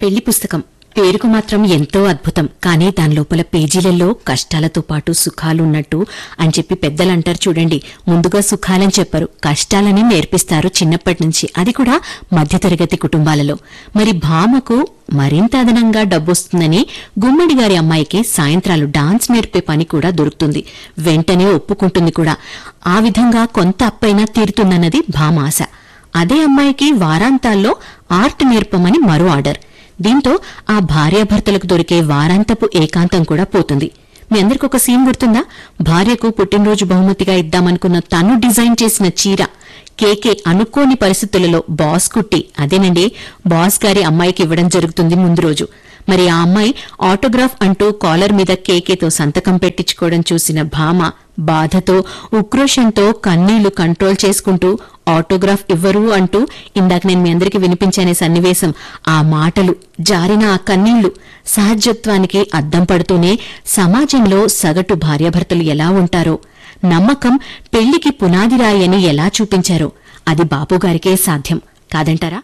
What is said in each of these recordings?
పెళ్లి పుస్తకం పేరుకు మాత్రం ఎంతో అద్భుతం కానీ దాని లోపల పేజీలలో కష్టాలతో పాటు సుఖాలున్నట్టు అని చెప్పి పెద్దలంటారు చూడండి ముందుగా సుఖాలని చెప్పరు కష్టాలని నేర్పిస్తారు చిన్నప్పటి నుంచి అది కూడా మధ్యతరగతి కుటుంబాలలో మరి భామకు మరింత అదనంగా డబ్బొస్తుందని గుమ్మడి గారి అమ్మాయికి సాయంత్రాలు డాన్స్ నేర్పే పని కూడా దొరుకుతుంది వెంటనే ఒప్పుకుంటుంది కూడా ఆ విధంగా కొంత అప్పైనా తీరుతుందన్నది భామ ఆశ అదే అమ్మాయికి వారాంతాల్లో ఆర్ట్ నేర్పమని మరో ఆర్డర్ దీంతో ఆ భార్యాభర్తలకు దొరికే వారాంతపు ఏకాంతం కూడా పోతుంది మీ అందరికి ఒక సీన్ గుర్తుందా భార్యకు పుట్టినరోజు బహుమతిగా ఇద్దామనుకున్న తను డిజైన్ చేసిన చీర కేకే అనుకోని పరిస్థితులలో బాస్ కుట్టి అదేనండి బాస్ గారి అమ్మాయికి ఇవ్వడం జరుగుతుంది ముందు రోజు మరి ఆ అమ్మాయి ఆటోగ్రాఫ్ అంటూ కాలర్ మీద కేకేతో సంతకం పెట్టించుకోవడం చూసిన భామ బాధతో ఉక్రోషంతో కన్నీళ్లు కంట్రోల్ చేసుకుంటూ ఆటోగ్రాఫ్ ఇవ్వరు అంటూ ఇందాక నేను మీ అందరికీ వినిపించనే సన్నివేశం ఆ మాటలు జారిన ఆ కన్నీళ్లు సహజత్వానికి అద్దం పడుతూనే సమాజంలో సగటు భార్యాభర్తలు ఎలా ఉంటారో నమ్మకం పెళ్లికి పునాదిరాయి అని ఎలా చూపించారో అది బాపుగారికే సాధ్యం కాదంటారా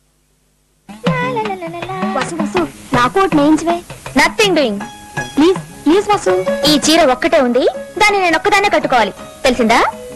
వసు వసు నాకు ఒకటి నేయించవే nothing doing please please Vasu ఈ చీర ఒక్కటే ఉంది దాన్ని నేను ఒక్కదాన్నే కట్టుకోవాలి తెలిసిందా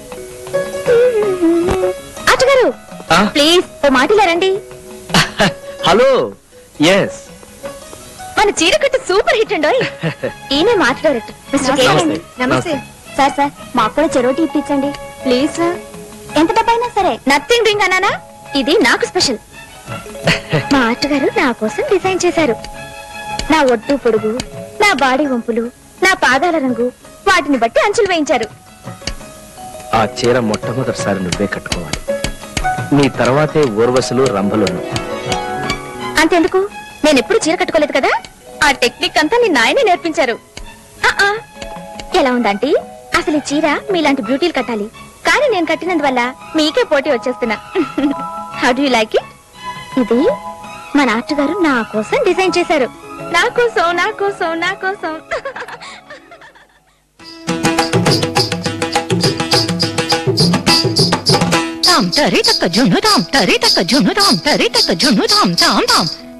అచ్చగారు ఆ? ప్లీజ్ ఓ మాటలా రండి హలో ఎస్ మన చీర కట్టు సూపర్ హిట్ అండి ఈయన మార్ట్ డైరెక్టర్ మిస్టర్ కే నమస్తే. నమస్తే నమస్తే. సార్ సార్ మాకు కూడా చెరోటి ఇప్పించండి ప్లీజ్ సార్ ఎంత డబ్బైనా సరే నథింగ్ డూయింగ్ అన్నానా ఇది నాకు స్పెషల్ మా ఆర్ట్ గారు నా కోసం డిజైన్ చేశారు నా ఒట్టు పొడుగు నా బాడీ వంపులు నా పాదాల రంగు వాటిని బట్టి అంచులు వేయించారు ఆ చీర మొట్టమొదటిసారి నువ్వే కట్టుకోవాలి నీ తర్వాతే ఊర్వశులు రంభలును అంతెందుకు నేను ఎప్పుడు చీర కట్టుకోలేదు కదా ఆ టెక్నిక్ అంతా నిన్న ఆయనే నేర్పించారు ఆ, ఆ. ఎలా ఉందంటీ అసలు ఈ చీర మీలాంటి బ్యూటీలు కట్టాలి కానీ నేను కట్టినందువల్ల మీకే పోటీ వచ్చేస్తున్నా హౌ డూ లైక్ ఇట్ ఇది మన ఆర్ట్ గారు నా కోసం డిజైన్ చేశారు నా కోసం నా కోసం నా కోసం తాం తరి తక్క జున్ను తాం తరి తక్క జున్ను తాం తరి తక్క జున్ను తాం తాం తాం